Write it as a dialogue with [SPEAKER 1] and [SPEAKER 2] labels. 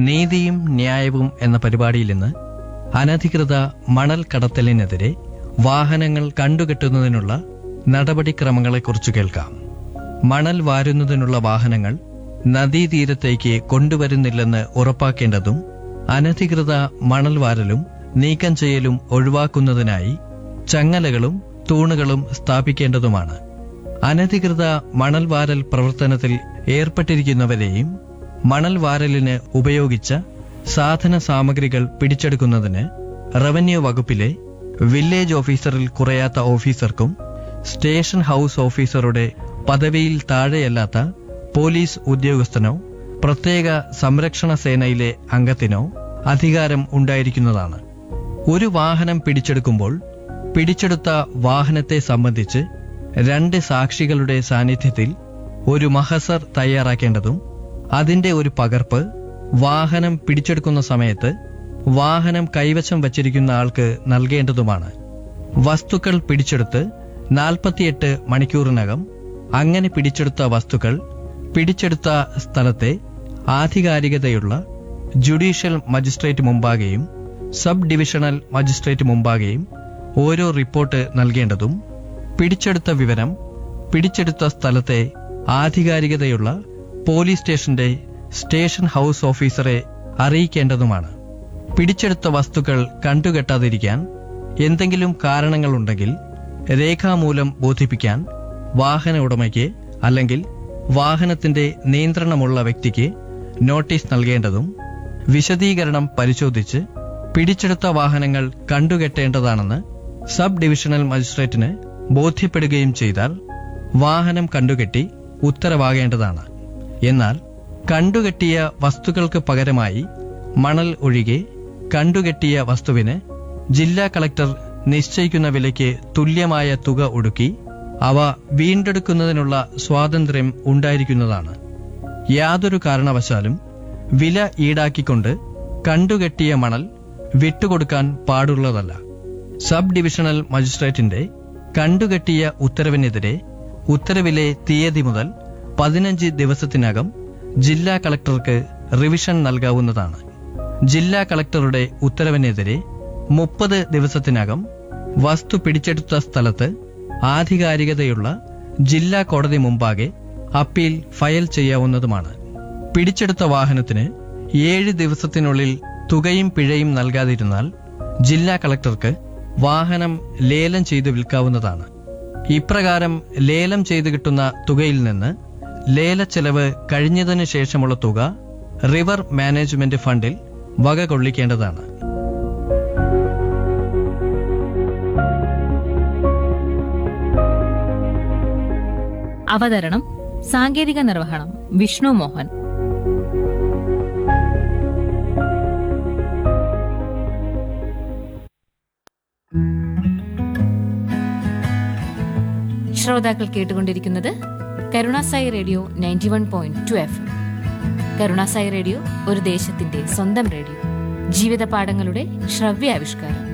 [SPEAKER 1] നീതിയും ന്യായവും എന്ന പരിപാടിയിൽ നിന്ന് അനധികൃത മണൽ കടത്തലിനെതിരെ വാഹനങ്ങൾ കണ്ടുകെട്ടുന്നതിനുള്ള നടപടിക്രമങ്ങളെക്കുറിച്ച് കേൾക്കാം മണൽ വാരുന്നതിനുള്ള വാഹനങ്ങൾ നദീതീരത്തേക്ക് കൊണ്ടുവരുന്നില്ലെന്ന് ഉറപ്പാക്കേണ്ടതും അനധികൃത മണൽ വാരലും നീക്കം ചെയ്യലും ഒഴിവാക്കുന്നതിനായി ചങ്ങലകളും തൂണുകളും സ്ഥാപിക്കേണ്ടതുമാണ് അനധികൃത മണൽ വാരൽ പ്രവർത്തനത്തിൽ ഏർപ്പെട്ടിരിക്കുന്നവരെയും മണൽ വാരലിന് ഉപയോഗിച്ച സാധന സാമഗ്രികൾ പിടിച്ചെടുക്കുന്നതിന് റവന്യൂ വകുപ്പിലെ വില്ലേജ് ഓഫീസറിൽ കുറയാത്ത ഓഫീസർക്കും സ്റ്റേഷൻ ഹൌസ് ഓഫീസറുടെ പദവിയിൽ താഴെയല്ലാത്ത പോലീസ് ഉദ്യോഗസ്ഥനോ പ്രത്യേക സംരക്ഷണ സേനയിലെ അംഗത്തിനോ അധികാരം ഉണ്ടായിരിക്കുന്നതാണ് ഒരു വാഹനം പിടിച്ചെടുക്കുമ്പോൾ പിടിച്ചെടുത്ത വാഹനത്തെ സംബന്ധിച്ച് രണ്ട് സാക്ഷികളുടെ സാന്നിധ്യത്തിൽ ഒരു മഹസർ തയ്യാറാക്കേണ്ടതും അതിന്റെ ഒരു പകർപ്പ് വാഹനം പിടിച്ചെടുക്കുന്ന സമയത്ത് വാഹനം കൈവശം വച്ചിരിക്കുന്ന ആൾക്ക് നൽകേണ്ടതുമാണ് വസ്തുക്കൾ പിടിച്ചെടുത്ത് നാൽപ്പത്തിയെട്ട് മണിക്കൂറിനകം അങ്ങനെ പിടിച്ചെടുത്ത വസ്തുക്കൾ പിടിച്ചെടുത്ത സ്ഥലത്തെ ആധികാരികതയുള്ള ജുഡീഷ്യൽ മജിസ്ട്രേറ്റ് മുമ്പാകെയും സബ് ഡിവിഷണൽ മജിസ്ട്രേറ്റ് മുമ്പാകെയും ഓരോ റിപ്പോർട്ട് നൽകേണ്ടതും പിടിച്ചെടുത്ത വിവരം പിടിച്ചെടുത്ത സ്ഥലത്തെ ആധികാരികതയുള്ള പോലീസ് സ്റ്റേഷന്റെ സ്റ്റേഷൻ ഹൌസ് ഓഫീസറെ അറിയിക്കേണ്ടതുമാണ് പിടിച്ചെടുത്ത വസ്തുക്കൾ കണ്ടുകെട്ടാതിരിക്കാൻ എന്തെങ്കിലും കാരണങ്ങളുണ്ടെങ്കിൽ രേഖാമൂലം ബോധിപ്പിക്കാൻ വാഹന ഉടമയ്ക്ക് അല്ലെങ്കിൽ വാഹനത്തിന്റെ നിയന്ത്രണമുള്ള വ്യക്തിക്ക് നോട്ടീസ് നൽകേണ്ടതും വിശദീകരണം പരിശോധിച്ച് പിടിച്ചെടുത്ത വാഹനങ്ങൾ കണ്ടുകെട്ടേണ്ടതാണെന്ന് സബ് ഡിവിഷണൽ മജിസ്ട്രേറ്റിന് ബോധ്യപ്പെടുകയും ചെയ്താൽ വാഹനം കണ്ടുകെട്ടി ഉത്തരവാകേണ്ടതാണ് എന്നാൽ കണ്ടുകെട്ടിയ വസ്തുക്കൾക്ക് പകരമായി മണൽ ഒഴികെ കണ്ടുകെട്ടിയ വസ്തുവിന് ജില്ലാ കളക്ടർ നിശ്ചയിക്കുന്ന വിലയ്ക്ക് തുല്യമായ തുക ഒടുക്കി അവ വീണ്ടെടുക്കുന്നതിനുള്ള സ്വാതന്ത്ര്യം ഉണ്ടായിരിക്കുന്നതാണ് യാതൊരു കാരണവശാലും വില ഈടാക്കിക്കൊണ്ട് കണ്ടുകെട്ടിയ മണൽ വിട്ടുകൊടുക്കാൻ പാടുള്ളതല്ല സബ് ഡിവിഷണൽ മജിസ്ട്രേറ്റിന്റെ കണ്ടുകെട്ടിയ ഉത്തരവിനെതിരെ ഉത്തരവിലെ തീയതി മുതൽ പതിനഞ്ച് ദിവസത്തിനകം ജില്ലാ കളക്ടർക്ക് റിവിഷൻ നൽകാവുന്നതാണ് ജില്ലാ കളക്ടറുടെ ഉത്തരവിനെതിരെ മുപ്പത് ദിവസത്തിനകം വസ്തു പിടിച്ചെടുത്ത സ്ഥലത്ത് ആധികാരികതയുള്ള ജില്ലാ കോടതി മുമ്പാകെ അപ്പീൽ ഫയൽ ചെയ്യാവുന്നതുമാണ് പിടിച്ചെടുത്ത വാഹനത്തിന് ഏഴ് ദിവസത്തിനുള്ളിൽ തുകയും പിഴയും നൽകാതിരുന്നാൽ ജില്ലാ കളക്ടർക്ക് വാഹനം ലേലം ചെയ്ത് വിൽക്കാവുന്നതാണ് ഇപ്രകാരം ലേലം ചെയ്ത് കിട്ടുന്ന തുകയിൽ നിന്ന് ലേലച്ചെലവ് കഴിഞ്ഞതിനു ശേഷമുള്ള തുക റിവർ മാനേജ്മെന്റ് ഫണ്ടിൽ വക കൊള്ളിക്കേണ്ടതാണ്
[SPEAKER 2] അവതരണം സാങ്കേതിക നിർവഹണം വിഷ്ണു മോഹൻ ശ്രോതാക്കൾ കേട്ടുകൊണ്ടിരിക്കുന്നത് Karunasai radio ninety one point two F Karunasai radio ഒരു ദേശത്തിന്റെ സ്വന്തം റേഡിയോ ജീവിത പാഠങ്ങളുടെ ശ്രവ്യാവിഷ്കാരം